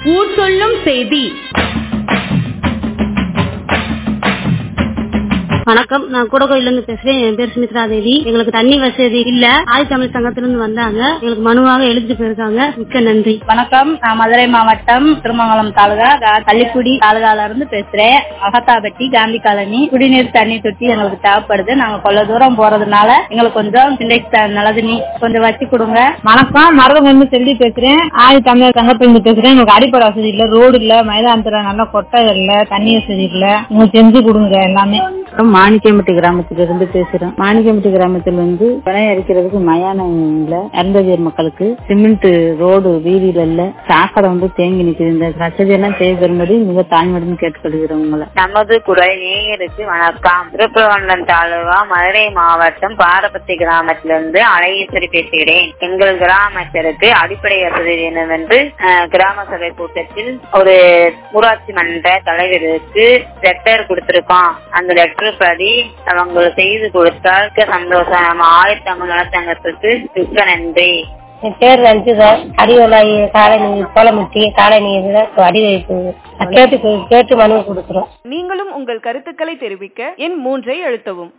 ஊர் சொல்லும் செய்தி வணக்கம் நான் கூடகோயில இருந்து பேசுறேன் என் பேர் சுமித்ரா தேவி எங்களுக்கு தண்ணி வசதி இல்ல ஆதி தமிழ் சங்கத்துல இருந்து வந்தாங்க எங்களுக்கு மனுவாக எழுதிட்டு போயிருக்காங்க மிக்க நன்றி வணக்கம் நான் மதுரை மாவட்டம் திருமங்கலம் தாலுகா கா- கள்ளிக்குடி தாலுகால இருந்து பேசுறேன் அகத்தாபட்டி காந்தி காலனி குடிநீர் தண்ணி தொட்டி எங்களுக்கு தேவைப்படுது நாங்க கொள்ள தூரம் போறதுனால எங்களுக்கு கொஞ்சம் சிண்டெக்ஸ் நல்லதுனி கொஞ்சம் வச்சு கொடுங்க வணக்கம் மருதம் வந்து செல்வி பேசுறேன் ஆதி தமிழர் சங்கத்திலிருந்து பேசுறேன் எனக்கு அடிப்படை வசதி இல்ல ரோடு இல்ல மைதானத்துல நல்லா கொட்டை இல்ல தண்ணி வசதி இல்ல நீங்க செஞ்சு கொடுங்க எல்லாமே மாணிக்கம்பட்டி கிராமத்துல இருந்து பேசுறோம் மாணிக்கம்பட்டி கிராமத்தில் வந்து பனை அரிக்கிறதுக்கு மயானம் இல்ல அருந்ததியர் மக்களுக்கு சிமெண்ட் ரோடு வீதியில இல்ல சாக்கடை வந்து தேங்கி நிக்குது இந்த வசதி எல்லாம் செய்து தரும்படி மிக தாழ்மையுடன் கேட்டுக்கொள்கிறோம் உங்களை நமது குரல் நேயருக்கு வணக்கம் திருப்பரங்குன்றம் தாலுகா மதுரை மாவட்டம் பாரபத்தி கிராமத்திலிருந்து அழகேஸ்வரி பேசுகிறேன் எங்கள் கிராமத்திற்கு அடிப்படை வசதி என்னவென்று அஹ், கிராம சபை கூட்டத்தில் ஒரு ஊராட்சி மன்ற தலைவருக்கு லெட்டர் கொடுத்திருக்கோம் அந்த லெட்டர் படி அவங்க செய்து கொடுத்தால் மிக்க சந்தோஷம் நம்ம ஆயிரத்தி நலச்சங்கத்துக்கு மிக்க நன்றி என் பேர் ரஞ்சிதா அடிவலாய் காலை நீர் கோலமுட்டி காலை நீர் அடி வைப்பு கேட்டு கேட்டு மனு கொடுக்குறோம் நீங்களும் உங்கள் கருத்துக்களை தெரிவிக்க எண் மூன்றை அழுத்தவும்